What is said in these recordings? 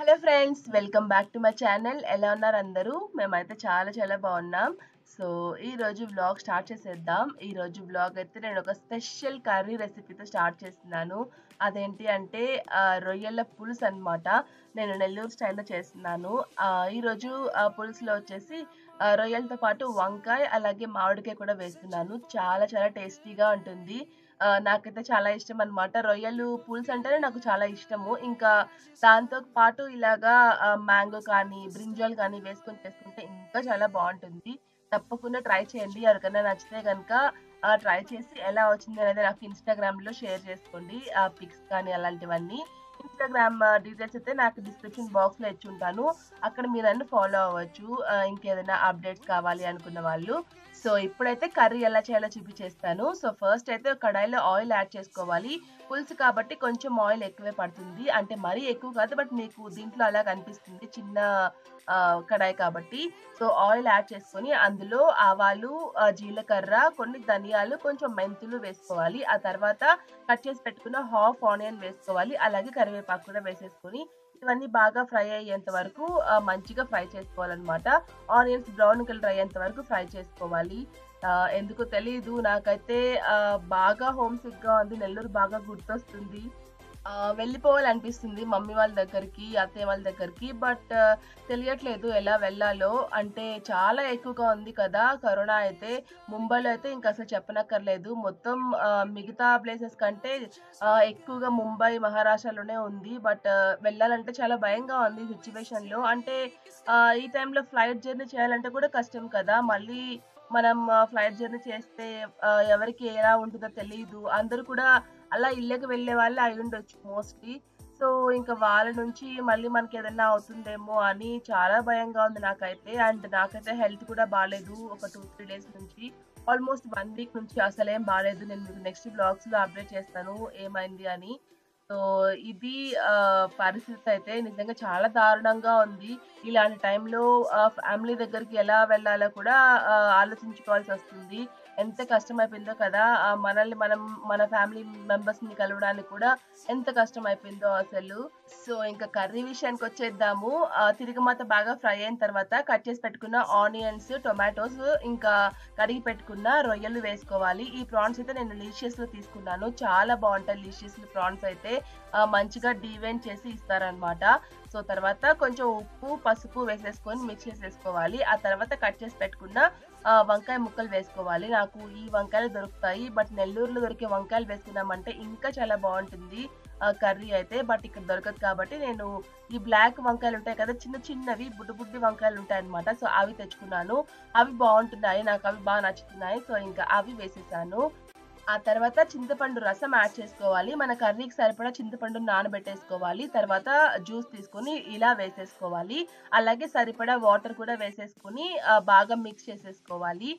Hello friends welcome back to my channel ఎలా ఉన్నారు అందరూ మేమైతే చాలా చాలా బాగున్నాం సో ఈ రోజు వ్లాగ్ స్టార్ట్ చేసేద్దాం ఈ రోజు వ్లాగ్ అయితే నేను ఒక స్పెషల్ కర్రీ రెసిపీతో స్టార్ట్ చేస్తున్నాను అదేంటి అంటే ఆ, రొయ్యల పులుసు అన్నమాట నేను నెల్లూరు స్టైల్లో చేస్తున్నాను ఆ, ఈరోజు ఆ, పులుసులో వచ్చేసి ఆ, రొయ్యలతో పాటు వంకాయ అలాగే మామిడికాయ కూడా వేస్తున్నాను చాలా చాలా టేస్టీగా ఉంటుంది ఆ, నాకైతే చాలా ఇష్టం అన్నమాట రొయ్యలు పులుసు అంటేనే నాకు చాలా ఇష్టము ఇంకా దాంతో పాటు ఇలాగా మ్యాంగో కానీ బ్రింజాల్ కానీ వేసుకొని చేసుకుంటే ఇంకా చాలా బాగుంటుంది తప్పకుండా ట్రై చేయండి ఎవరికైనా నచ్చితే కనుక ట్రై చేసి ఎలా వచ్చింది అనేది నాకు ఇన్స్టాగ్రామ్ లో షేర్ చేసుకోండి ఆ పిక్స్ కానీ అలాంటివన్నీ ఇన్స్టాగ్రామ్ డీటెయిల్స్ అయితే నాకు డిస్క్రిప్షన్ బాక్స్ లో ఇచ్చి ఉంటాను అక్కడ మీరు నన్ను ఫాలో అవ్వచ్చు ఆ, ఇంకేదైనా అప్డేట్స్ కావాలి అనుకున్న వాళ్ళు సో ఇప్పుడైతే కర్రీ ఎలా చేయాలో చూపించేస్తాను సో ఫస్ట్ అయితే ఒక కడాయిలో ఆయిల్ యాడ్ చేసుకోవాలి పులుసు కాబట్టి కొంచెం ఆయిల్ ఎక్కువే పడుతుంది అంటే మరీ ఎక్కువ కాదు బట్ మీకు దీంట్లో అలా కనిపిస్తుంది చిన్న ఆ, కడాయి కాబట్టి సో ఆయిల్ యాడ్ చేసుకొని అందులో ఆవాలు ఆ, జీలకర్ర కొన్ని ధనియాలు కొంచెం మెంతులు వేసుకోవాలి ఆ తర్వాత కట్ చేసి పెట్టుకున్న హాఫ్ ఆనియన్ వేసుకోవాలి అలాగే కరివేపాకు కూడా వేసేసుకొని ఇవన్నీ బాగా ఫ్రై అయ్యేంత వరకు ఆ, మంచిగా ఫ్రై చేసుకోవాలన్నమాట ఆనియన్స్ బ్రౌన్ కలర్ అయ్యేంత వరకు ఫ్రై చేసుకోవాలి ఆ, ఎందుకో తెలీదు నాకైతే ఆ, బాగా హోమ్ సిక్ గా ఉంది నెల్లూరు బాగా గుర్తొస్తుంది ఆ, వెళ్ళిపోవాలనిపిస్తుంది మమ్మీ వాళ్ళ దగ్గరికి అత్తయ్య వాళ్ళ దగ్గరికి బట్ తెలియట్లేదు ఎలా వెళ్ళాలో అంటే చాలా ఎక్కువగా ఉంది కదా కరోనా అయితే ముంబైలో అయితే ఇంకా అసలు చెప్పనక్కర్లేదు మొత్తం ఆ, మిగతా ప్లేసెస్ కంటే ఆ, ఎక్కువగా ముంబై మహారాష్ట్రలోనే ఉంది బట్ వెళ్ళాలంటే చాలా భయంగా ఉంది సిచ్యువేషన్ లో అంటే ఆ, ఈ టైంలో ఫ్లైట్ జర్నీ చేయాలంటే కూడా కష్టం కదా మళ్ళీ మనం ఫ్లైట్ జర్నీ చేస్తే ఆ, ఎవరికి ఎలా ఉంటుందో తెలియదు అందరూ కూడా అలా ఇళ్ళకి వెళ్ళే వాళ్ళు అయి ఉండొచ్చు మోస్ట్లీ సో ఇంకా వాళ్ళ నుంచి మళ్ళీ మనకి ఏదైనా అవుతుందేమో అని చాలా భయంగా ఉంది నాకైతే అండ్ నాకైతే హెల్త్ కూడా బాగాలేదు ఒక టూ త్రీ డేస్ నుంచి ఆల్మోస్ట్ వన్ వీక్ నుంచి అసలేం బాగాలేదు నేను మీకు నెక్స్ట్ బ్లాగ్స్ లో అప్డేట్ చేస్తాను ఏమైంది అని సో ఇది ఆ, పరిస్థితి అయితే నిజంగా చాలా దారుణంగా ఉంది ఇలాంటి టైంలో ఫ్యామిలీ దగ్గరికి ఎలా వెళ్ళాలో కూడా ఆ, ఆలోచించుకోవాల్సి వస్తుంది ఎంత కష్టమైపోయిందో కదా ఆ, మనల్ని మనం మన ఫ్యామిలీ మెంబర్స్ ని కలవడానికి కూడా ఎంత కష్టం అయిపోయిందో అసలు సో ఇంకా కర్రీ విషయానికి వచ్చేద్దాము ఆ, తిరిగమాత బాగా ఫ్రై అయిన తర్వాత కట్ చేసి పెట్టుకున్న ఆనియన్స్ టొమాటోస్ ఇంకా కడిగి పెట్టుకున్న రొయ్యలు వేసుకోవాలి ఈ ప్రాన్స్ అయితే నేను లీషియస్ లో తీసుకున్నాను చాలా బాగుంటాయి లీషియస్ ప్రాన్స్ అయితే ఆ, మంచిగా డీవెంట్ చేసి ఇస్తారనమాట సో తర్వాత కొంచెం ఉప్పు పసుపు వేసేసుకొని మిక్స్ చేసేసుకోవాలి ఆ తర్వాత కట్ చేసి పెట్టుకున్న ఆ, వంకాయ ముక్కలు వేసుకోవాలి నాకు ఈ వంకాయలు దొరుకుతాయి బట్ నెల్లూరులో దొరికే వంకాయలు వేసుకున్నామంటే ఇంకా చాలా బాగుంటుంది కర్రీ అయితే బట్ ఇక్కడ దొరకదు కాబట్టి నేను ఈ బ్లాక్ వంకాయలు ఉంటాయి కదా చిన్న చిన్నవి బుడ్డి బుడ్డి వంకాయలు ఉంటాయి అనమాట సో అవి తెచ్చుకున్నాను అవి బాగుంటున్నాయి నాకు అవి బాగా నచ్చుతున్నాయి సో ఇంకా అవి వేసేసాను ఆ తర్వాత చింతపండు రసం యాడ్ చేసుకోవాలి మన కర్రీకి సరిపడా చింతపండు నానబెట్టేసుకోవాలి తర్వాత జ్యూస్ తీసుకొని ఇలా వేసేసుకోవాలి అలాగే సరిపడా వాటర్ కూడా వేసేసుకొని ఆ, బాగా మిక్స్ చేసేసుకోవాలి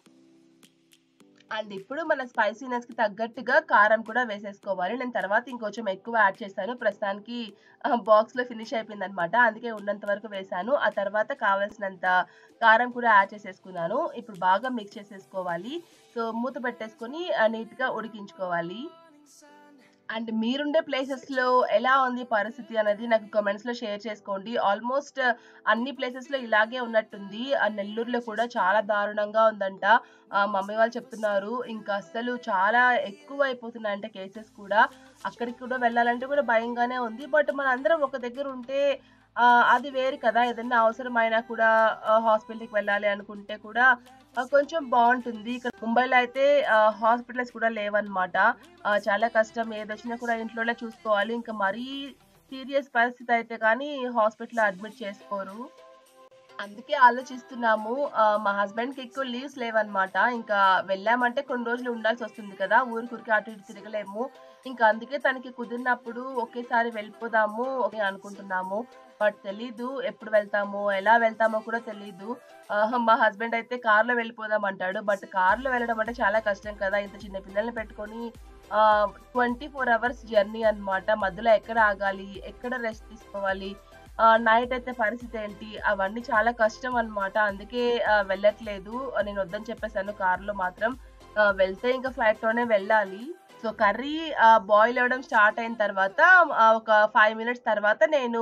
అండ్ ఇప్పుడు మన స్పైసీనెస్ కి తగ్గట్టుగా కారం కూడా వేసేసుకోవాలి నేను తర్వాత ఇంకొంచెం ఎక్కువ యాడ్ చేశాను ప్రస్తుతానికి బాక్స్ లో ఫినిష్ అయిపోయింది అనమాట అందుకే ఉన్నంత వరకు వేసాను ఆ తర్వాత కావాల్సినంత కారం కూడా యాడ్ చేసేసుకున్నాను ఇప్పుడు బాగా మిక్స్ చేసేసుకోవాలి సో మూత పెట్టేసుకొని నీట్ గా ఉడికించుకోవాలి అండ్ మీరుండే ప్లేసెస్ లో ఎలా ఉంది పరిస్థితి అనేది నాకు కామెంట్స్ లో షేర్ చేసుకోండి ఆల్మోస్ట్ అన్ని ప్లేసెస్ లో ఇలాగే ఉన్నట్టుంది ఆ నెల్లూరులో కూడా చాలా దారుణంగా ఉందంట ఆ, మమ్మీ వాళ్ళు చెప్తున్నారు ఇంకా అసలు చాలా ఎక్కువ అయిపోతున్నాయంట కేసెస్ కూడా అక్కడికి కూడా వెళ్ళాలంటే కూడా భయంగానే ఉంది బట్ మన అందరం ఒక దగ్గర ఉంటే ఆ, అది వేరు కదా ఏదైనా అవసరమైనా కూడా హాస్పిటల్కి వెళ్ళాలి అనుకుంటే కూడా ఆ, కొంచెం బాగుంటుంది ఇక్కడ ముంబైలో అయితే హాస్పిటల్స్ కూడా లేవన్నమాట ఆ, చాలా కష్టం ఏదొచ్చినా కూడా ఇంట్లోనే చూసుకోవాలి ఇంకా మరీ సీరియస్ పరిస్థితి అయితే కానీ హాస్పిటల్ అడ్మిట్ చేసుకోరు అందుకే ఆలోచిస్తున్నాము ఆ, మా హస్బెండ్ కి ఎక్కువ లీవ్స్ లేవన్నమాట ఇంకా వెళ్ళామంటే కొన్ని రోజులు ఉండాల్సి వస్తుంది కదా ఊరికి అటు ఇటు తిరగలేము ఇంకా అందుకే తనకి కుదిరినప్పుడు ఒకేసారి వెళ్ళిపోదాము అని అనుకుంటున్నాము బట్ తెలీదు ఎప్పుడు వెళ్తామో ఎలా వెళ్తామో కూడా తెలీదు ఆ, మా హస్బెండ్ అయితే కార్లో వెళ్ళిపోదాం అంటాడు బట్ కార్లో వెళ్ళడం అంటే చాలా కష్టం కదా ఇంత చిన్న పిల్లల్ని పెట్టుకొని ట్వంటీ ఫోర్ అవర్స్ జర్నీ అన్నమాట మధ్యలో ఎక్కడ ఆగాలి ఎక్కడ రెస్ట్ తీసుకోవాలి నైట్ అయితే పరిస్థితి ఏంటి అవన్నీ చాలా కష్టం అన్నమాట అందుకే ఆ, వెళ్ళట్లేదు నేను వద్దని చెప్పేసాను కార్లో మాత్రం ఆ, వెళ్తే ఇంకా ఫ్లైట్ లోనే వెళ్ళాలి సో కర్రీ బాయిల్ అవ్వడం స్టార్ట్ అయిన తర్వాత ఆ, ఒక ఫైవ్ మినిట్స్ తర్వాత నేను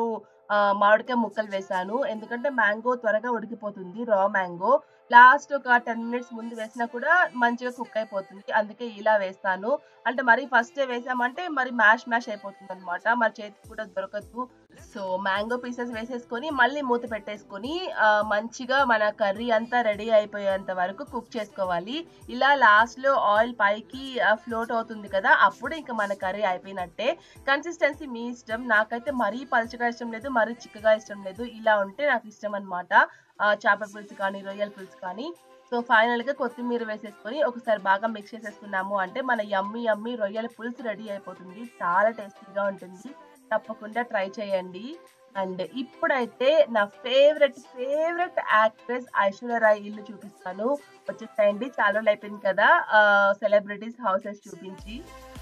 ఆహ్, మామిడికాయ ముక్కలు వేశాను. ఎందుకంటే మ్యాంగో త్వరగా ఉడికిపోతుంది రా మ్యాంగో. లాస్ట్ ఒక 10 మినిట్స్ ముందు వేసినా కూడా మంచిగా కుక్ అయిపోతుంది. అందుకే ఇలా వేస్తాను. అంటే మరీ ఫస్టే వేసామంటే మరి మ్యాష్ మ్యాష్ అయిపోతుందనమాట. మరి చేతికి కూడా దొరకదు. సో, మ్యాంగో పీసెస్ వేసేసుకొని మళ్ళీ మూత పెట్టేసుకొని ఆహ్, మంచిగా మన కర్రీ అంతా రెడీ అయిపోయేంత వరకు కుక్ చేసుకోవాలి. ఇలా లాస్ట్‌లో ఆయిల్ పైకి ఆహ్, ఫ్లోట్ అవుతుంది కదా! అప్పుడు ఇంక మన కర్రీ అయిపోయినట్టే. కన్సిస్టెన్సీ మీ ఇష్టం. నాకైతే మరీ పలుచగా ఇష్టం లేదు. మరీ చిక్కగా ఇష్టం లేదు. ఇలా ఉంటే నాకు ఇష్టం అనమాట. ఆహ్, చేప పులుసు కానీ, రొయ్యల పులుసు కానీ. సో, ఫైనల్‌గా కొత్తిమీర వేసేసుకొని ఒకసారి బాగా మిక్స్ చేసేసుకున్నాము అంటే మన యమ్మీ యమ్మీ రొయ్యల పులుసు రెడీ అయిపోతుంది. చాలా టేస్టీగా ఉంటుంది. తప్పకుండా ట్రై చేయండి. అండ్ ఇప్పుడైతే నా favourite, favourite actress Aishwarya Rai ఇల్లు చూపిస్తాను. వచ్చేసేయండి. చాలా రోజులయిపోయింది కదా! ఆహ్, సెలబ్రిటీస్ హౌసెస్ చూపించి.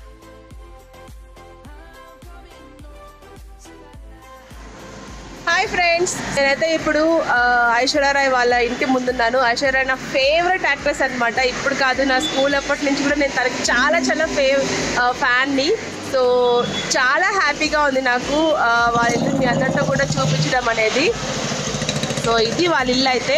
Hi friends! నేనైతే ఇప్పుడు ఆహ్, ఐశ్వర్య రాయ్ వాళ్ళ ఇంటి ముందున్నాను. ఐశ్వర్య రాయ్ నా ఫేవరెట్ యాక్ట్రెస్ అనమాట. ఇప్పుడు కాదు నా స్కూల్ అప్పటి నుంచి కూడా నేను తనకి చాలా చాలా ఫేవ్ ఆహ్, ఫ్యాన్‌ని. సో, చాలా హ్యాపీగా ఉంది నాకు ఆహ్, వాళ్ళ ఇల్లు మీ అందరితో కూడా చూపించడం అనేది. సో, ఇది వాళ్ళ ఇల్లయితే.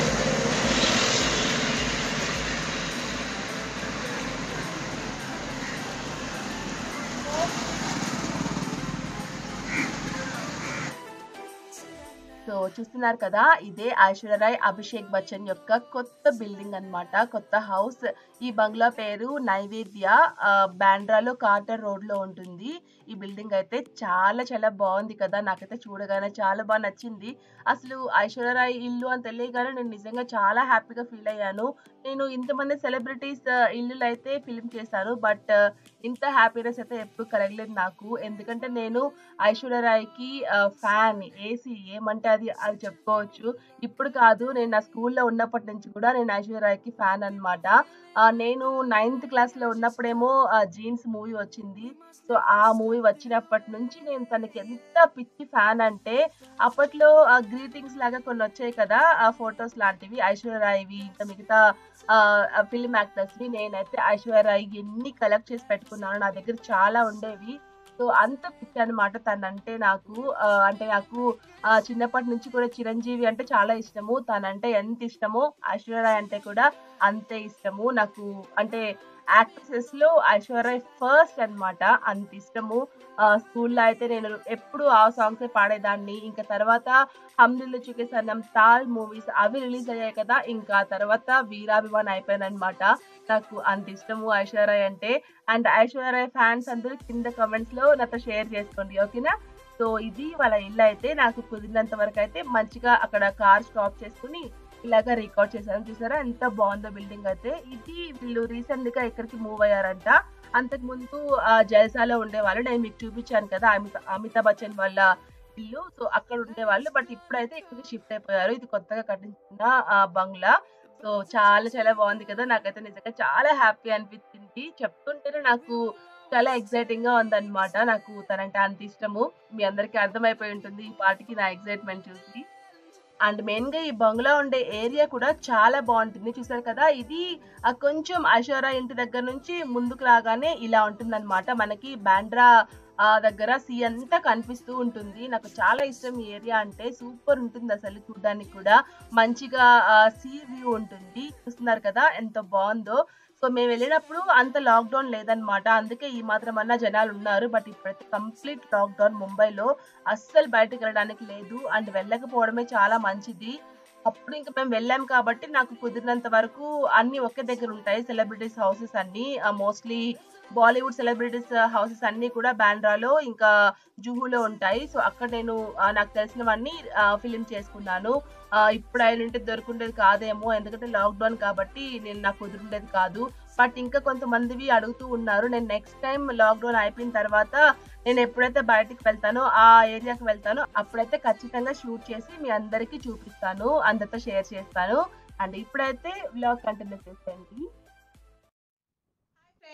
సో, చూస్తున్నారు కదా! ఇదే ఐశ్వర్య రాయ్, అభిషేక్ బచ్చన్ యొక్క కొత్త బిల్డింగ్ అన్నమాట. కొత్త హౌస్. ఈ బంగ్లా పేరు నైవేద్య. ఆహ్, బాంద్రాలో కార్టర్ రోడ్‌లో ఉంటుంది. ఈ బిల్డింగ్ అయితే చాలా చాలా బావుంది కదా! నాకైతే చూడగానే చాలా బా నచ్చింది. అసలు ఐశ్వర్య రాయ్ ఇల్లు అని తెలియగానే నేను నిజంగా చాలా హ్యాపీగా ఫీల్ అయ్యాను. నేను ఇంతమంది సెలబ్రిటీస్ ఇల్లులైతే ఫిల్మ్ చేశాను. బట్ ఇంత హ్యాపీనెస్ అయితే ఎప్పుడు కలగలేదు నాకు. ఎందుకంటే నేను ఐశ్వర్య రాయ్‌కి ఆహ్, ఫ్యాన్. ఏసీ ఏమంటే అది అది చెప్పుకోవచ్చు. ఇప్పుడు కాదు నేను నా స్కూల్‌లో ఉన్నప్పటి నుంచి కూడా నేను ఐశ్వర్య రాయ్‌కి ఫ్యాన్ అన్నమాట. ఆహ్, నేను నైన్త్ క్లాస్‌లో ఉన్నప్పుడేమో ఆహ్, 'జీన్స్' మూవీ వచ్చింది. సో, ఆ మూవీ వచ్చినప్పటి నుంచి నేను తనకి ఎంత పిచ్చి ఫ్యాన్ అంటే అప్పట్లో ఆహ్, గ్రీటింగ్స్ లాగా కొన్ని వచ్చాయి కదా! ఆ ఫోటోస్ లాంటివి ఐశ్వర్య రాయ్‌వి ఇంకా మిగతా ఆహ్, ఫిల్మ్ యాక్టర్స్‌వి. నేనైతే ఐశ్వర్య రాయ్ ఎన్ని కలెక్ట్ చేసి పెట్టుకున్నానో నా దగ్గర చాలా ఉండేవి. సో, అంత పిచ్చి అనమాట తనంటే నాకు. ఆహ్, అంటే నాకు ఆహ్, చిన్నప్పటి నుంచి కూడా 'చిరంజీవి' అంటే చాలా ఇష్టము. తనంటే ఎంత ఇష్టమో ఐశ్వర్య రాయ్ అంటే కూడా అంతే ఇష్టము. నాకు అంటే యాక్ట్రెసెస్‌లో ఐశ్వర్య రాయ్ ఫస్ట్ అన్నమాట. అంత ఇష్టము. ఆహ్, స్కూల్‌లో అయితే నేను ఎప్పుడు ఆ సాంగ్సే పాడేదాన్ని. ఇంకా తర్వాత 'హమ్ దిల్ చుకే సనమ్', 'తాల్' మూవీస్ అవి రిలీజ్ అయ్యాయి కదా! ఇంకా తర్వాత వీరాభిమాని అయిపోయానన్నమాట. నాకు అంత ఇష్టము ఐశ్వర్య రాయ్ అంటే. అండ్ ఐశ్వర్య రాయ్ ఫ్యాన్స్ అందరూ కింద కామెంట్స్‌లో నాతో షేర్ చేసుకోండి. ఓకేనా? సో, ఇది వాళ్ళ ఇల్లయితే. నాకు కుదిరినంత వరకైతే మంచిగా అక్కడ కార్ స్టాప్ చేసుకొని ఇలాగ రికార్డ్ చేశాను. చూసారా ఎంత బావుందో బిల్డింగ్ అయితే. ఇది వీళ్ళు రీసెంట్‌గా ఇక్కడికి మూవ్ అయ్యారంట. అంతకుముందు ఆహ్, 'జల్సాలో' ఉండేవాళ్ళు. నేను మీకు చూపించాను కదా! అమిత అమితాబ్ బచ్చన్ వాళ్ళ ఇల్లు. సో, అక్కడ ఉండేవాళ్ళు. బట్ ఇప్పుడైతే ఇక్కడికి షిఫ్ట్ అయిపోయారు. ఇది కొత్తగా కట్టించిన ఆహ్, బంగ్లా. సో, చాలా చాలా బావుంది కదా! నాకైతే నిజంగా చాలా హ్యాపీ అనిపించింది. చెప్తుంటేనే నాకు చాలా ఎక్సైటింగ్‌గా ఉందన్నమాట. నాకు తనంటే అంత ఇష్టము. మీ అందరికీ అర్థమైపోయి ఉంటుంది ఈ పాటికి నా ఎక్సైట్‌మెంట్ చూసి. అండ్ మెయిన్‌గా ఈ బంగ్లా ఉండే ఏరియా కూడా చాలా బావుంటుంది. చూసారు కదా! ఇది ఆహ్, కొంచెం ఐశ్వర్య రాయ్ ఇంటి దగ్గర నుంచి ముందుకు రాగానే ఇలా ఉంటుందన్నమాట. మనకి బాంద్రా ఆహ్, దగ్గర సీ అంతా కనిపిస్తూ ఉంటుంది. నాకు చాలా ఇష్టం ఈ ఏరియా అంటే. సూపర్ ఉంటుందసలు చూడ్డానికి కూడా. మంచిగా ఆహ్, సీ వ్యూ ఉంటుంది. చూస్తున్నారు కదా! ఎంత బావుందో. సో, మేము వెళ్ళినప్పుడు అంత లాక్‌డౌన్ లేదన్నమాట. అందుకే ఈ మాత్రమన్నా జనాలున్నారు. బట్ ఇప్పుడైతే కంప్లీట్ లాక్‌డౌన్ ముంబైలో. అస్సలు బయటకెళ్ళడానికి లేదు. అండ్ వెళ్ళకపోవడమే చాలా మంచిది. అప్పుడు ఇంక మేము వెళ్ళాం కాబట్టి నాకు కుదిరినంత వరకు అన్నీ ఒకే దగ్గర ఉంటాయి. సెలబ్రిటీస్ హౌసెస్ అన్నీ. ఆహ్, మోస్ట్‌లీ బాలీవుడ్ సెలబ్రిటీస్ హౌసెస్ అన్నీ కూడా బాంద్రాలో ఇంకా జుహులో ఉంటాయి. సో, అక్కడ నేను ఆహ్, నాకు తెలిసినవన్నీ ఆహ్, ఫిల్మ్ చేసుకున్నాను. ఆహ్, ఇప్పుడు అయ్యుంటే దొరికుండేది కాదేమో. ఎందుకంటే లాక్‌డౌన్ కాబట్టి నేను నాకు కుదిరుండేది కాదు. బట్ ఇంకా కొంతమందివి అడుగుతూ ఉన్నారు. నేను నెక్స్ట్ టైమ్ లాక్‌డౌన్ అయిపోయిన తర్వాత నేను ఎప్పుడైతే బయటికి వెళ్తానో ఆ ఏరియాకి వెళ్తానో అప్పుడైతే ఖచ్చితంగా షూట్ చేసి మీ అందరికీ చూపిస్తాను. అందరితో షేర్ చేస్తాను. అండ్ ఇప్పుడైతే వ్లాగ్ కంటిన్యూ చేసేయండి.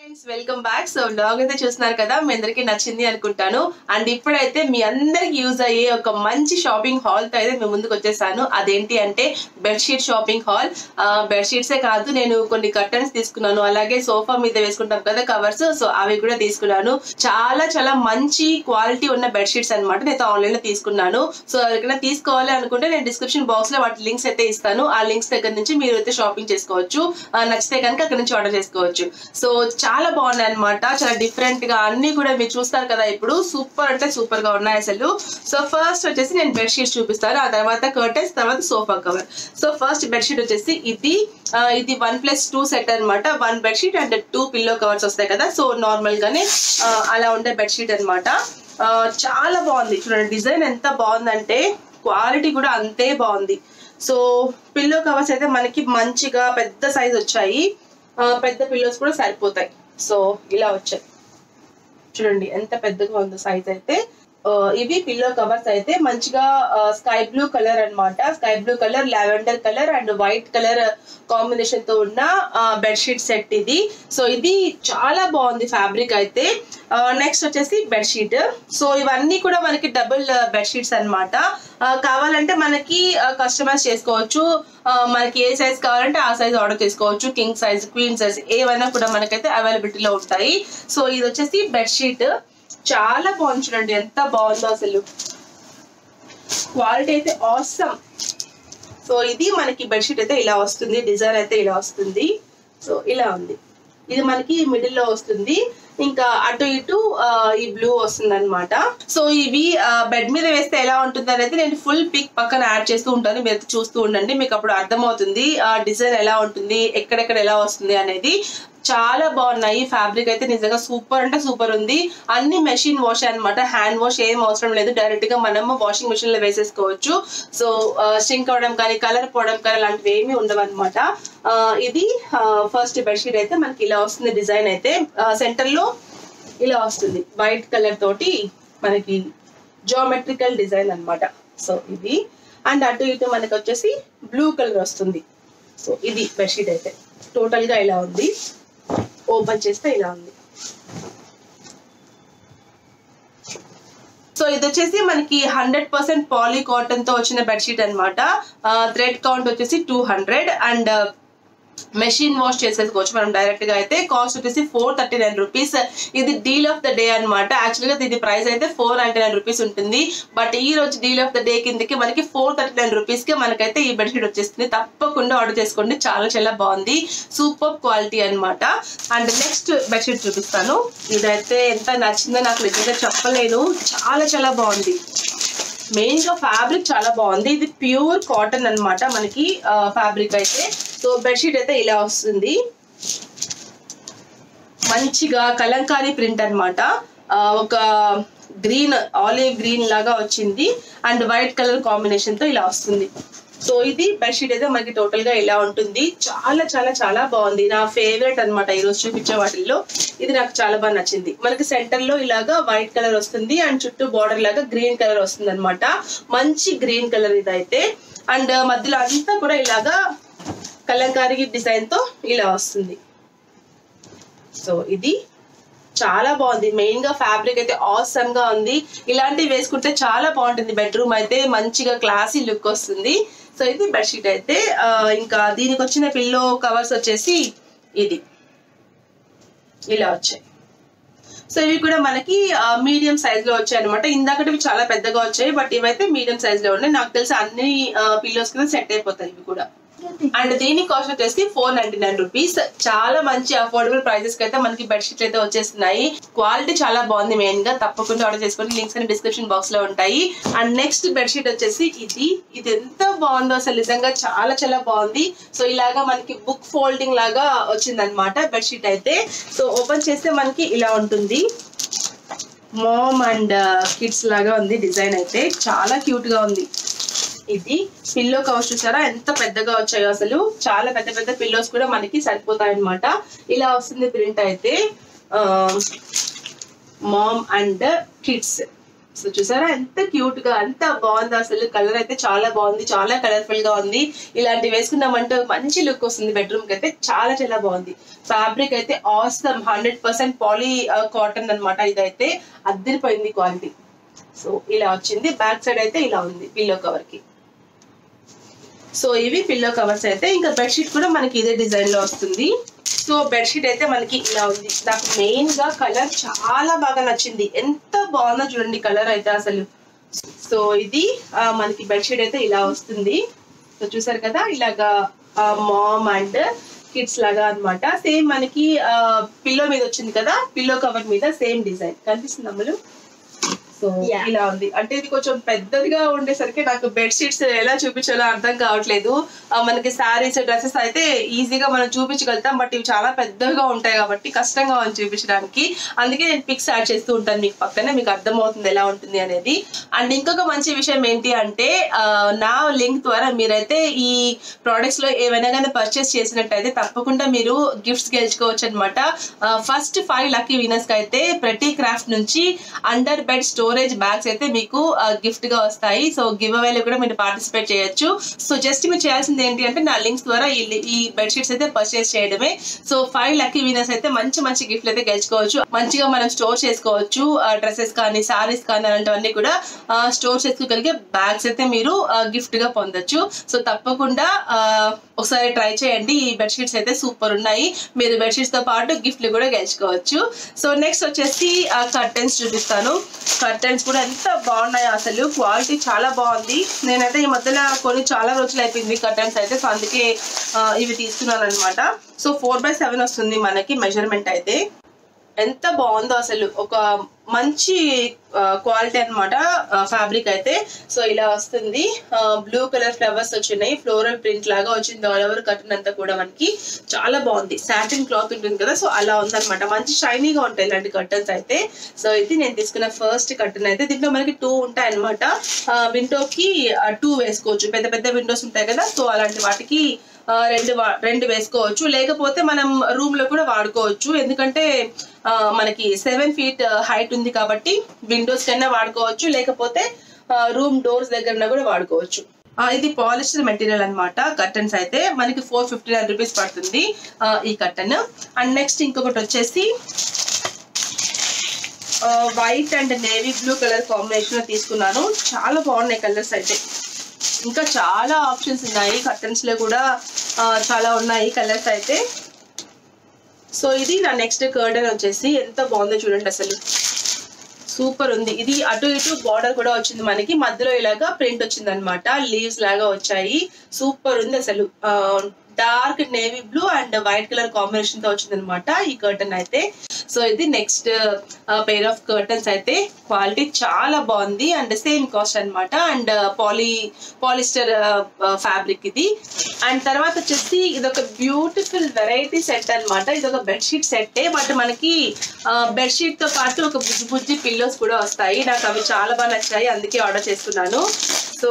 Friends welcome back so blog అయితే చూస్తున్నారు కదా మీ అందరికి నచ్చింది అనుకుంటాను అండ్ ఇప్పుడైతే మీ అందరికి యూజ్ అయ్యే ఒక మంచి షాపింగ్ హాల్ తో అయితే మేము ముందుకు వచ్చేసాను అదేంటి అంటే బెడ్షీట్ షాపింగ్ హాల్ బెడ్షీట్సే కాదు నేను కొన్ని కర్టన్స్ తీసుకున్నాను అలాగే సోఫా మీద వేసుకుంటాం కదా కవర్స్ సో అవి కూడా తీసుకున్నాను చాలా చాలా మంచి క్వాలిటీ ఉన్న బెడ్షీట్స్ అనమాట నేను ఆన్లైన్ లో తీసుకున్నాను సో ఎవరికైనా తీసుకోవాలి అనుకుంటే నేను డిస్క్రిప్షన్ బాక్స్ లో వాటి లింక్స్ అయితే ఇస్తాను ఆ లింక్స్ దగ్గర నుంచి మీరు అయితే షాపింగ్ చేసుకోవచ్చు ఆ, నచ్చితే కనుక అక్కడ నుంచి ఆర్డర్ చేసుకోవచ్చు సో చాలా బాగున్నాయి అనమాట చాలా డిఫరెంట్ గా అన్ని కూడా మీరు చూస్తారు కదా ఇప్పుడు సూపర్ అంటే సూపర్ గా ఉన్నాయి అసలు సో ఫస్ట్ వచ్చేసి నేను బెడ్షీట్స్ చూపిస్తాను ఆ తర్వాత కర్టెన్స్ తర్వాత sofa cover so first bedsheet వచ్చేసి ఇది ఆ, ఇది వన్ ప్లస్ టూ సెట్ అనమాట one bedsheet and two pillow covers వస్తాయి కదా సో నార్మల్ గానే ఆ, అలా ఉండే బెడ్షీట్ అనమాట చాలా బాగుంది చూడండి డిజైన్ ఎంత బాగుందంటే క్వాలిటీ కూడా అంతే బాగుంది సో పిల్లో కవర్స్ అయితే మనకి మంచిగా పెద్ద సైజ్ వచ్చాయి ఆ, పెద్ద పిల్లోస్ కూడా సరిపోతాయి సో ఇలా వచ్చాయి చూడండి ఎంత పెద్దగా ఉందో సైజ్ అయితే ఆ, ఇవి పిల్లో కవర్స్ అయితే మంచిగా స్కై బ్లూ కలర్ అన్నమాట sky blue colour lavender colour and white colour combination తో ఉన్న బెడ్షీట్ సెట్ ఇది సో ఇది చాలా బాగుంది ఫ్యాబ్రిక్ అయితే నెక్స్ట్ వచ్చేసి బెడ్షీట్ సో ఇవన్నీ కూడా మనకి డబుల్ బెడ్షీట్స్ అనమాట కావాలంటే మనకి కస్టమైజ్ చేసుకోవచ్చు ఆ, మనకి ఏ సైజ్ కావాలంటే ఆ సైజ్ ఆర్డర్ చేసుకోవచ్చు కింగ్ సైజ్ క్వీన్ సైజ్ ఏవైనా కూడా మనకైతే అవైలబిలిటీలో ఉంటాయి సో ఇది వచ్చేసి బెడ్షీట్ చాలా బాగుంది చూడండి ఎంత బాగుందో అసలు క్వాలిటీ అయితే ఆసమ్ సో ఇది మనకి బెడ్షీట్ అయితే ఇలా వస్తుంది డిజైన్ అయితే ఇలా వస్తుంది సో ఇలా ఉంది ఇది మనకి మిడిల్ లో వస్తుంది ఇంకా అటు ఇటు ఆ, ఈ బ్లూ వస్తుంది అనమాట సో ఇవి బెడ్ మీద వేస్తే ఎలా ఉంటుంది అనేది నేను ఫుల్ పిక్ పక్కన యాడ్ చేస్తూ ఉంటాను మీరు అయితే చూస్తూ ఉండండి మీకు అప్పుడు అర్థమవుతుంది ఆ డిజైన్ ఎలా ఉంటుంది ఎక్కడెక్కడ ఎలా వస్తుంది అనేది చాలా బాగున్నాయి ఫ్యాబ్రిక్ అయితే నిజంగా సూపర్ అంటే సూపర్ ఉంది అన్ని మెషిన్ వాష్ అన్నమాట హ్యాండ్ వాష్ ఏం అవసరం లేదు డైరెక్ట్ గా మనము వాషింగ్ మెషిన్ లో వేసేసుకోవచ్చు సో స్టింక్ అవడం కానీ కలర్ పోవడం కానీ అలాంటివి ఏమీ ఉండవు అనమాట ఇది ఫస్ట్ బెడ్షీట్ అయితే మనకి ఇలా వస్తుంది డిజైన్ అయితే సెంటర్ లో ఇలా వస్తుంది వైట్ కలర్ తోటి మనకి జామెట్రికల్ డిజైన్ అన్నమాట సో ఇది అండ్ అటు ఇటు మనకి వచ్చేసి బ్లూ కలర్ వస్తుంది సో ఇది బెడ్షీట్ అయితే టోటల్ గా ఇలా ఉంది ఓపెన్ చేస్తే ఇలా ఉంది సో ఇది వచ్చేసి మనకి హండ్రెడ్ పర్సెంట్ పాలీ కాటన్ తో వచ్చిన బెడ్షీట్ అనమాట థ్రెడ్ కౌంట్ వచ్చేసి two hundred and machine wash చేసేసుకోవచ్చు మనం డైరెక్ట్ గా అయితే కాస్ట్ వచ్చేసి ఫోర్ థర్టీ నైన్ రూపీస్ ఇది డీల్ ఆఫ్ ద డే అనమాట యాక్చువల్ గా దీని ప్రైస్ అయితే ఫోర్ నైన్టీ నైన్ రూపీస్ ఉంటుంది బట్ ఈ రోజు డీల్ ఆఫ్ ద డే కిందకి మనకి ఫోర్ థర్టీ నైన్ రూపీస్ కి మనకైతే ఈ బెడ్షీట్ వచ్చేస్తుంది తప్పకుండా ఆర్డర్ చేసుకోండి చాలా చాలా బాగుంది సూపర్ క్వాలిటీ అన్నమాట అండ్ నెక్స్ట్ బెడ్షీట్ చూపిస్తాను ఇదైతే ఎంత నచ్చిందో నాకు నిజంగా చెప్పలేను చాలా చాలా బాగుంది మెయిన్ గా ఫ్యాబ్రిక్ చాలా బాగుంది ఇది ప్యూర్ కాటన్ అన్నమాట మనకి ఫ్యాబ్రిక్ అయితే సో బెడ్షీట్ అయితే ఇలా వస్తుంది మంచిగా కలంకారీ ప్రింట్ అనమాట ఒక గ్రీన్ ఆలివ్ గ్రీన్ లాగా వచ్చింది అండ్ వైట్ కలర్ కాంబినేషన్ తో ఇలా వస్తుంది సో ఇది బెడ్షీట్ అయితే మనకి టోటల్ గా ఇలా ఉంటుంది చాలా చాలా చాలా బాగుంది నా ఫేవరెట్ అనమాట ఈ రోజు చూపించే వాటిల్లో ఇది నాకు చాలా బాగా నచ్చింది మనకి సెంటర్ లో ఇలాగా వైట్ కలర్ వస్తుంది అండ్ చుట్టూ బార్డర్ లాగా గ్రీన్ కలర్ వస్తుంది అనమాట మంచి గ్రీన్ కలర్ ఇదైతే అండ్ మధ్యలో అంతా కూడా ఇలాగా కలంకారీ డిజైన్ తో ఇలా వస్తుంది సో ఇది చాలా బాగుంది మెయిన్ గా ఫ్యాబ్రిక్ అయితే ఆసమ్ గా ఉంది ఇలాంటివి వేసుకుంటే చాలా బాగుంటుంది బెడ్రూమ్ అయితే మంచిగా క్లాసీ లుక్ వస్తుంది సో ఇది బెడ్షీట్ అయితే ఆ, ఇంకా దీనికి వచ్చిన పిల్లో కవర్స్ వచ్చేసి ఇది ఇలా వచ్చాయి సో ఇవి కూడా మనకి మీడియం సైజ్ లో వచ్చాయి అనమాట ఇందాకటివి చాలా పెద్దగా వచ్చాయి బట్ ఇవైతే మీడియం సైజ్ లో ఉన్నాయి నాకు తెలిసి అన్ని పిల్లోస్ కింద సెట్ అయిపోతాయి ఇవి కూడా అండ్ దీని కాస్ట్ వచ్చేసి ఫోర్ నైన్టీ నైన్ రూపీస్ చాలా మంచి అఫోర్డబుల్ ప్రైసెస్ కి అయితే మనకి బెడ్షీట్ అయితే వచ్చేస్తున్నాయి క్వాలిటీ చాలా బాగుంది మెయిన్ గా తప్పకుండా ఆర్డర్ చేసుకోండి లింక్స్ అన్ని డిస్క్రిప్షన్ బాక్స్ లో ఉంటాయి అండ్ నెక్స్ట్ బెడ్షీట్ వచ్చేసి ఇది ఇది ఎంత బాగుందో అసలు నిజంగా చాలా చాలా బాగుంది సో ఇలాగా మనకి బుక్ ఫోల్డింగ్ లాగా వచ్చింది అనమాట బెడ్షీట్ అయితే సో ఓపెన్ చేస్తే మనకి ఇలా ఉంటుంది మోమ్ అండ్ కిడ్స్ లాగా ఉంది డిజైన్ అయితే చాలా క్యూట్ గా ఉంది ఇది పిల్లో కవర్స్ చూసారా ఎంత పెద్దగా వచ్చాయో అసలు చాలా పెద్ద పెద్ద పిల్లోస్ కూడా మనకి సరిపోతాయి అనమాట ఇలా వస్తుంది ప్రింట్ అయితే మామ్ అండ్ కిడ్స్ సో చూసారా ఎంత క్యూట్ గా ఎంత బాగుంది అసలు కలర్ అయితే చాలా బాగుంది చాలా కలర్ఫుల్ గా ఉంది ఇలాంటి వేసుకున్నామంటే మంచి లుక్ వస్తుంది బెడ్రూమ్ కి అయితే చాలా చాలా బాగుంది ఫ్యాబ్రిక్ అయితే awesome hundred percent poly cotton అనమాట ఇదైతే అద్దరిపోయింది క్వాలిటీ సో ఇలా వచ్చింది బ్యాక్ సైడ్ అయితే ఇలా ఉంది పిల్లో కవర్ కి సో ఇవి పిల్లో కవర్స్ అయితే ఇంకా బెడ్షీట్ కూడా మనకి ఇదే డిజైన్ లో వస్తుంది సో బెడ్షీట్ అయితే మనకి ఇలా ఉంది నాకు మెయిన్ గా కలర్ చాలా బాగా నచ్చింది ఎంత బాగుందో చూడండి కలర్ అయితే అసలు సో ఇది ఆ, మనకి బెడ్షీట్ అయితే ఇలా వస్తుంది సో చూసారు కదా ఇలాగా మామ్ అండ్ కిడ్స్ లాగా అన్నమాట సేమ్ మనకి పిల్లో మీద వచ్చింది కదా పిల్లో కవర్ మీద సేమ్ డిజైన్ కనిపిస్తుంది అమ్మలు సో Yeah. ఇలా ఉంది అంటే ఇది కొంచెం పెద్దదిగా ఉండేసరికి నాకు బెడ్ షీట్స్ ఎలా చూపించాలో అర్థం కావట్లేదు ఆ, మనకి శారీస్ డ్రెస్సెస్ అయితే ఈజీగా మనం చూపించగలుగుతాం బట్ ఇవి చాలా పెద్దగా ఉంటాయి కాబట్టి కష్టంగా ఉంది చూపించడానికి అందుకే నేను పిక్స్ యాడ్ చేస్తూ ఉంటాను మీకు పక్కనే మీకు అర్థమవుతుంది ఎలా ఉంటుంది అనేది అండ్ ఇంకొక మంచి విషయం ఏంటి అంటే ఆ, నా లింక్ ద్వారా మీరైతే ఈ ప్రోడక్ట్స్ లో ఏవైనా కానీ పర్చేస్ చేసినట్టయితే తప్పకుండా మీరు గిఫ్ట్స్ గెలుచుకోవచ్చు అనమాట ఫస్ట్ ఫైవ్ లక్కీ వినర్స్ కి అయితే ప్రతి క్రాఫ్ట్ నుంచి అండర్ బెడ్ స్టోరేజ్ బ్యాగ్స్ అయితే మీకు గిఫ్ట్ గా వస్తాయి సో గివ్ అవేలో కూడా మీరు పార్టిసిపేట్ చేయొచ్చు సో జస్ట్ మీరు చేయాల్సింది ఏంటి అంటే నా లింక్స్ ద్వారా ఈ ఈ బెడ్షీట్స్ అయితే పర్చేస్ చేయడమే సో ఫైవ్ లక్కీ వినర్స్ అయితే మంచి మంచి గిఫ్ట్లు అయితే గెలుచుకోవచ్చు మంచిగా మనం స్టోర్ చేసుకోవచ్చు డ్రెస్సెస్ కానీ సారీస్ కానీ అలాంటివన్నీ కూడా స్టోర్ చేసుకోగలిగే బ్యాగ్స్ అయితే మీరు గిఫ్ట్ గా పొందొచ్చు సో తప్పకుండా ఆ, ఒకసారి ట్రై చేయండి ఈ బెడ్షీట్స్ అయితే సూపర్ ఉన్నాయి మీరు బెడ్షీట్స్ తో పాటు గిఫ్ట్లు కూడా గెలుచుకోవచ్చు సో నెక్స్ట్ వచ్చేసి కర్టెన్స్ చూపిస్తాను కర్టెన్స్ కూడా ఎంత బాగున్నాయో అసలు క్వాలిటీ చాలా బాగుంది నేనైతే ఈ మధ్యన కొన్ని చాలా రోజులు అయిపోయింది కర్టెన్స్ అయితే సో అందుకే ఆ, ఇవి తీసుకున్నాను అనమాట సో ఫోర్ బై సెవెన్ వస్తుంది మనకి మెజర్మెంట్ అయితే ఎంత బాగుందో అసలు ఒక మంచి క్వాలిటీ అనమాట ఫ్యాబ్రిక్ అయితే సో ఇలా వస్తుంది బ్లూ కలర్ ఫ్లవర్స్ వచ్చినాయి ఫ్లోరల్ ప్రింట్ లాగా వచ్చింది ఆల్ ఓవర్ కర్టన్ అంతా కూడా మనకి చాలా బాగుంది సాటిన్ క్లాత్ ఉంటుంది కదా సో అలా ఉందన్నమాట మంచి షైనీగా ఉంటాయి ఇలాంటి కర్టన్స్ అయితే సో ఇది నేను తీసుకున్న ఫస్ట్ కర్టన్ అయితే దీంట్లో మనకి టూ ఉంటాయి అనమాట విండోకి టూ వేసుకోవచ్చు పెద్ద పెద్ద విండోస్ ఉంటాయి కదా సో అలాంటి వాటికి ఆ, రెండు వా- రెండు వేసుకోవచ్చు లేకపోతే మనం రూమ్ లో కూడా వాడుకోవచ్చు ఎందుకంటే ఆ, మనకి సెవెన్ ఫీట్ హైట్ ఉంది కాబట్టి విండోస్ కన్నా వాడుకోవచ్చు లేకపోతే రూమ్ డోర్స్ దగ్గర కూడా వాడుకోవచ్చు ఆ, ఇది పాలిస్టర్ మెటీరియల్ అన్నమాట కర్టన్స్ అయితే మనకి ఫోర్ ఫిఫ్టీ నైన్ రూపీస్ పడుతుంది ఆ, ఈ కర్టన్ అండ్ నెక్స్ట్ ఇంకొకటి వచ్చేసి white and navy blue colour combination లో తీసుకున్నాను చాలా బాగున్నాయి కలర్స్ అయితే ఇంకా చాలా ఆప్షన్స్ ఉన్నాయి కర్టన్స్ లో కూడా ఆ, చాలా ఉన్నాయి కలర్స్ అయితే సో ఇది నా నెక్స్ట్ కర్టన్ వచ్చేసి ఎంత బాగుందో చూడండి అసలు సూపర్ ఉంది ఇది అటు ఇటు బార్డర్ కూడా వచ్చింది మనకి మధ్యలో ఇలాగా ప్రింట్ వచ్చింది అనమాట లీవ్స్ లాగా వచ్చాయి సూపర్ ఉంది అసలు dark navy blue and white colour combination తో వచ్చింది అనమాట ఈ కర్టన్ అయితే సో ఇది నెక్స్ట్ పేర్ ఆఫ్ కర్టన్స్ అయితే క్వాలిటీ చాలా బాగుంది అండ్ సేమ్ కాస్ట్ అన్నమాట అండ్ పాలీ పాలిస్టర్ ఫ్యాబ్రిక్ ఇది అండ్ తర్వాత వచ్చేసి ఇది ఒక బ్యూటిఫుల్ వెరైటీ సెట్ అన్నమాట ఇది ఒక బెడ్షీట్ సెట్ బట్ మనకి బెడ్షీట్ తో పాటు ఒక బుజ్జి బుజ్జి పిల్లోస్ కూడా వస్తాయి నాకు అవి చాలా బాగా నచ్చాయి అందుకే ఆర్డర్ చేసుకున్నాను సో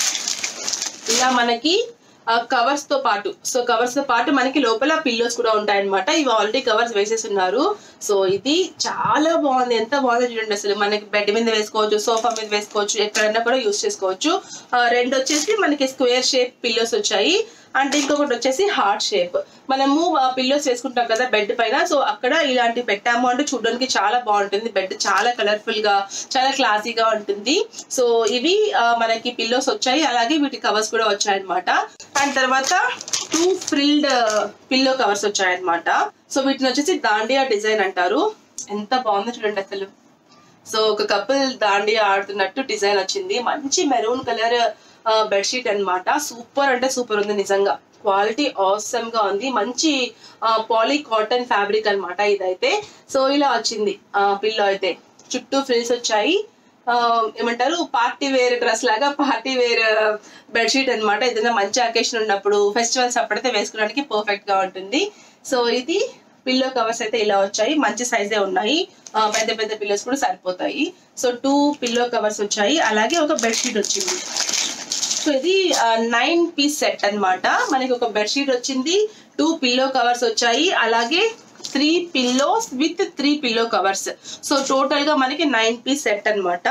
ఇలా మనకి కవర్స్ తో పాటు సో కవర్స్ తో పాటు మనకి లోపల పిల్లోస్ కూడా ఉంటాయి అనమాట ఇవి ఆల్రెడీ కవర్స్ వేసేసి ఉన్నారు సో ఇది చాలా బాగుంది ఎంత బాగుందో చూడండి అసలు మనకి బెడ్ మీద వేసుకోవచ్చు సోఫా మీద వేసుకోవచ్చు ఎక్కడైనా కూడా యూస్ చేసుకోవచ్చు ఆ, రెండు వచ్చేసి మనకి స్క్వేర్ షేప్ పిల్లోస్ వచ్చాయి అండ్ ఇంకొకటి వచ్చేసి హార్ట్ షేప్ మనము పిల్లోస్ వేసుకుంటాం కదా బెడ్ పైన సో అక్కడ ఇలాంటి పెట్టాము అంటే చూడడానికి చాలా బాగుంటుంది బెడ్ చాలా కలర్ఫుల్ గా చాలా క్లాసీగా ఉంటుంది సో ఇవి ఆ, మనకి పిల్లోస్ వచ్చాయి అలాగే వీటి కవర్స్ కూడా వచ్చాయి అనమాట అండ్ తర్వాత టూ ఫ్రిల్డ్ పిల్లో కవర్స్ వచ్చాయన్నమాట సో వీటిని వచ్చేసి దాండియా డిజైన్ అంటారు ఎంత బాగుందో చూడండి అసలు సో ఒక కపుల్ దాండియా ఆడుతున్నట్టు డిజైన్ వచ్చింది మంచి మెరూన్ కలర్ బెడ్షీట్ అన్నమాట సూపర్ అంటే సూపర్ ఉంది నిజంగా క్వాలిటీ ఆసమ్ గా ఉంది మంచి పాలీ కాటన్ ఫ్యాబ్రిక్ అన్నమాట ఇదైతే సో ఇలా వచ్చింది పిల్లో అయితే చుట్టూ ఫ్రిల్స్ వచ్చాయి ఆ, ఏమంటారు పార్టీ వేర్ డ్రెస్ లాగా పార్టీ వేర్ బెడ్షీట్ అన్నమాట ఏదైనా మంచి అకేషన్ ఉన్నప్పుడు ఫెస్టివల్స్ అప్పుడైతే వేసుకోవడానికి పర్ఫెక్ట్ గా ఉంటుంది సో ఇది పిల్లో కవర్స్ అయితే ఇలా వచ్చాయి మంచి సైజే ఉన్నాయి ఆ, పెద్ద పెద్ద పిల్లోస్ కూడా సరిపోతాయి సో టూ పిల్లో కవర్స్ వచ్చాయి అలాగే ఒక బెడ్షీట్ వచ్చింది సో ఇది నైన్ పీస్ సెట్ అన్నమాట మనకి ఒక బెడ్షీట్ వచ్చింది టూ పిల్లో కవర్స్ వచ్చాయి అలాగే three pillows with three pillow covers so total గా మనకి నైన్ పీస్ సెట్ అన్నమాట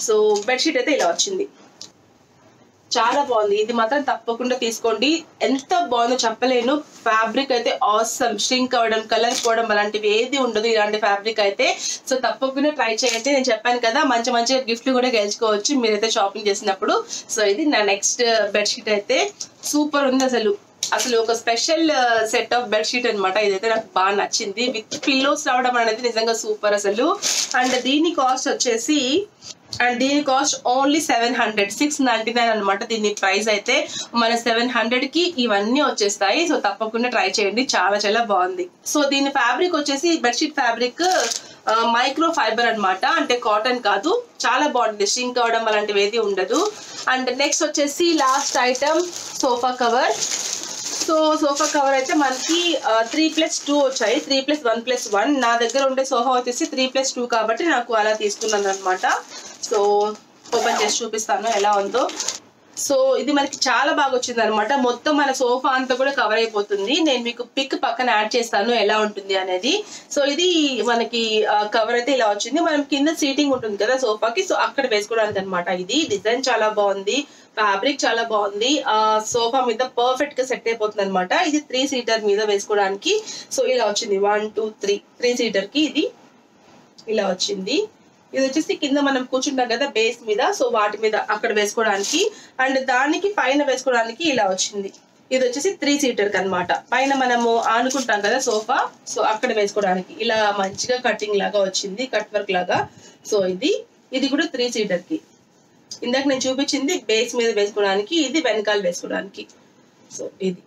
సో బెడ్షీట్ అయితే ఇలా వచ్చింది చాలా బాగుంది ఇది మాత్రం తప్పకుండా తీసుకోండి ఎంత బాగుందో చెప్పలేను ఫ్యాబ్రిక్ అయితే ఆసమ్ షింక్ అవ్వడం కలర్ పోవడం అలాంటివి ఏది ఉండదు ఇలాంటి ఫ్యాబ్రిక్ అయితే సో తప్పకుండా ట్రై చేయండి నేను చెప్పాను కదా మంచి మంచి గిఫ్ట్లు కూడా గెలుచుకోవచ్చు మీరైతే షాపింగ్ చేసినప్పుడు సో ఇది నా నెక్స్ట్ బెడ్షీట్ అయితే సూపర్ ఉంది అసలు అసలు ఒక స్పెషల్ సెట్ ఆఫ్ బెడ్షీట్ అనమాట ఇదైతే నాకు బాగా నచ్చింది విత్ పిల్లోస్ రావడం అనేది నిజంగా సూపర్ అసలు అండ్ దీని కాస్ట్ వచ్చేసి అండ్ దీని cost only seven hundred six ninety nine అనమాట దీని ప్రైస్ అయితే మన సెవెన్ హండ్రెడ్ కి ఇవన్నీ వచ్చేస్తాయి సో తప్పకుండా ట్రై చేయండి చాలా చాలా బాగుంది సో దీని ఫ్యాబ్రిక్ వచ్చేసి బెడ్షీట్ ఫ్యాబ్రిక్ మైక్రో ఫైబర్ అన్నమాట అంటే కాటన్ కాదు చాలా బాగుంటుంది షింక్ అవడం అలాంటివి ఏది ఉండదు అండ్ నెక్స్ట్ వచ్చేసి last item sofa cover so sofa cover అయితే మనకి త్రీ ప్లస్ టూ వచ్చాయి three plus one plus one నా దగ్గర ఉండే సోఫా వచ్చేసి త్రీ ప్లస్ టూ కాబట్టి నాకు అలా తీసుకున్నాను అనమాట సో ఓపెన్ చేసి చూపిస్తాను ఎలా ఉందో సో ఇది మనకి చాలా బాగా వచ్చింది అనమాట మొత్తం మన సోఫా అంతా కూడా కవర్ అయిపోతుంది నేను మీకు పిక్ పక్కన యాడ్ చేస్తాను ఎలా ఉంటుంది అనేది సో ఇది మనకి కవర్ అయితే ఇలా వచ్చింది మనం కింద సీటింగ్ ఉంటుంది కదా సోఫాకి సో అక్కడ వేసుకోవడానికి అనమాట ఇది డిజైన్ చాలా బాగుంది ఫ్యాబ్రిక్ చాలా బాగుంది ఆ సోఫా మీద పర్ఫెక్ట్ గా సెట్ అయిపోతుంది అనమాట ఇది త్రీ సీటర్ మీద వేసుకోవడానికి సో ఇలా వచ్చింది one two three three seater కి ఇది ఇలా వచ్చింది ఇది వచ్చేసి కింద మనం కూర్చుంటాం కదా బేస్ మీద సో వాటి మీద అక్కడ వేసుకోవడానికి అండ్ దానికి పైన వేసుకోవడానికి ఇలా వచ్చింది ఇది వచ్చేసి త్రీ సీటర్ అనమాట పైన మనము ఆనుకుంటాం కదా సోఫా సో అక్కడ వేసుకోవడానికి ఇలా మంచిగా కటింగ్ లాగా వచ్చింది కట్ వర్క్ లాగా సో ఇది ఇది కూడా త్రీ సీటర్ కి ఇందాక నేను చూపించింది బేస్ మీద వేసుకోవడానికి ఇది వెనకాల వేసుకోవడానికి సో ఇది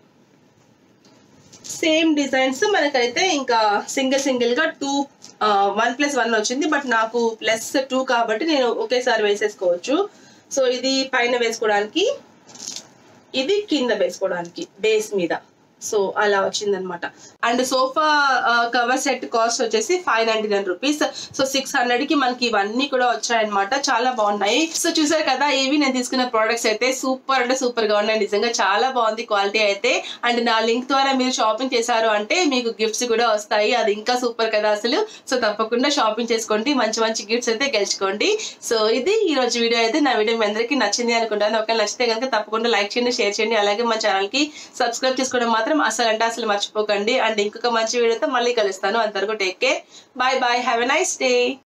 సేమ్ డిజైన్స్ మనకైతే ఇంకా సింగిల్ సింగిల్ గా టూ వన్ ప్లస్ వన్ వచ్చింది బట్ నాకు ప్లస్ టూ కాబట్టి నేను ఒకేసారి వేసేసుకోవచ్చు సో ఇది పైన వేసుకోవడానికి ఇది కింద వేసుకోవడానికి బేస్ మీద సో అలా వచ్చిందనమాట and sofa cover set cost వచ్చేసి five ninety nine rupees so six hundred కి మనకి ఇవన్నీ కూడా వచ్చాయన్నమాట చాలా బాగున్నాయి సో చూసారు కదా ఇవి నేను తీసుకున్న ప్రోడక్ట్స్ అయితే సూపర్ అంటే సూపర్ గా ఉన్నాయి నిజంగా చాలా బాగుంది క్వాలిటీ అయితే అండ్ నా లింక్ ద్వారా మీరు షాపింగ్ చేశారు అంటే మీకు గిఫ్ట్స్ కూడా వస్తాయి అది ఇంకా సూపర్ కదా అసలు సో తప్పకుండా షాపింగ్ చేసుకోండి మంచి మంచి గిఫ్ట్స్ అయితే గెలుచుకోండి సో ఇది ఈ రోజు వీడియో అయితే నా వీడియో మీ అందరికీ నచ్చింది అనుకుంటాను ఒకవేళ నచ్చితే కనుక తప్పకుండా లైక్ చేయండి షేర్ చేయండి అలాగే మన ఛానల్ కి సబ్స్క్రైబ్ చేసుకోవడం మాత్రం అసలు అంటే అసలు మర్చిపోకండి అండ్ ఇంకొక మంచి వీడియోతో మళ్ళీ కలుస్తాను అంతవరకు take care bye bye have a nice day